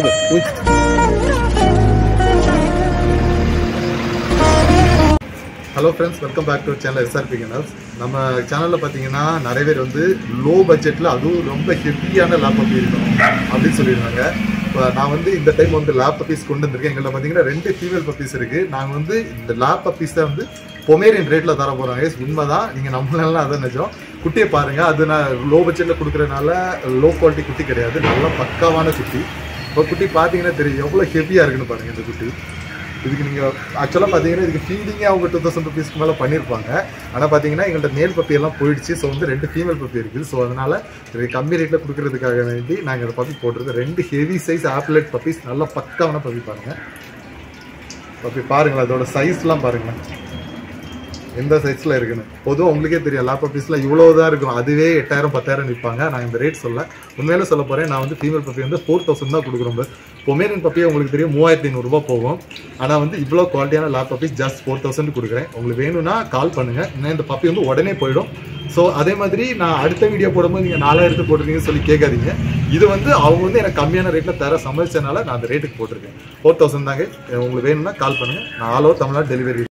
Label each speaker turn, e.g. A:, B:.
A: பாரு உய்.
B: Hello friends welcome back to channel SRP kennels நம்ம சேனலில் பார்த்தீங்கன்னா நிறைய பேர் வந்து லோ பட்ஜெட்டில் அதுவும் ரொம்ப ஹெவியான லேப்டாப் இருக்கணும் அப்படின்னு சொல்லியிருந்தாங்க இப்போ நான் வந்து இந்த டைம் வந்து லேப் பப்பீஸ் கொண்டு வந்திருக்கேன் எங்கள்கிட்ட பார்த்தீங்கன்னா ரெண்டு ஃபீமேல் பப்பீஸ் இருக்குது நாங்கள் வந்து இந்த லேப் பப்பீஸ் தான் வந்து பொமேரியன் ரேட்டில் தர போகிறாங்க உண்மை தான் நீங்கள் நம்மளால அதான் நிஜம் குட்டியை பாருங்கள் அது நான் லோ பட்ஜெட்டில் கொடுக்குறதுனால லோ குவாலிட்டி குட்டி கிடையாது நல்ல பக்காவான குட்டி இப்போ குட்டி பார்த்தீங்கன்னா தெரியும் எவ்வளோ ஹெவியாக இருக்குன்னு பாருங்கள் இந்த குட்டி இதுக்கு நீங்கள் ஆக்சுவலாக பார்த்தீங்கன்னா இதுக்கு ஃபீடிங்கே அவங்க டூ தௌசண்ட் ருபீஸ்க்கு மேலே பண்ணியிருப்பாங்க ஆனால் பார்த்தீங்கன்னா எங்கள்கிட்ட மேல் பப்பி எல்லாம் போயிடுச்சு ஸோ வந்து ரெண்டு ஃபீமேல் பப்பி இருக்குது ஸோ அதனால் இது கம்மி ரேட்டில் கொடுக்கறதுக்காக வேண்டி நாங்கள் இந்த பப்பி போட்டிருக்கோம் ரெண்டு ஹெவி சைஸ் ஆப்லெட் பப்பீஸ் நல்ல பக்காவான பப்பி பாருங்கள் பப்பி பாருங்களேன் அதோட சைஸ்லாம் பாருங்களேன் எந்த சைஸில் இருக்குன்னு பொதுவாக உங்களுக்கே தெரியும் லேப் பீஸில் இவ்வளோ தான் இருக்கும் அதுவே எட்டாயிரம் பத்தாயிரம் நிற்பாங்க நான் இந்த ரேட் சொல்ல உண்மையில சொல்ல போகிறேன் நான் வந்து ஃபீமேல் பப்பி வந்து ஃபோர் தௌசண்ட் தான் கொடுக்குறோம் பஸ் பொமேரியன் பப்பியே உங்களுக்கு தெரியும் மூவாயிரத்தி ஐநூறுரூபா போகும் ஆனால் வந்து இவ்வளோ குவாலிட்டியான lab puppies just four thousand கொடுக்குறேன் உங்களுக்கு வேணும்னா கால் பண்ணுங்கள் இன்னும் இந்த பப்பி வந்து உடனே போயிடும் ஸோ அதே மாதிரி நான் அடுத்த வீடியோ போடும்போது நீங்கள் நாலாயிரத்து போட்டிருக்கீங்கன்னு சொல்லி கேட்காதீங்க இது வந்து அவங்க வந்து எனக்கு கம்மியான ரேட்டில் தர சமைச்சனால நான் அந்த ரேட்டுக்கு போட்டிருக்கேன் ஃபோர் தௌசண்ட் தாங்க உங்களுக்கு வேணும்னா கால் பண்ணுங்கள் நான் ஆல் ஓவர் தமிழ்நாடு டெலிவரி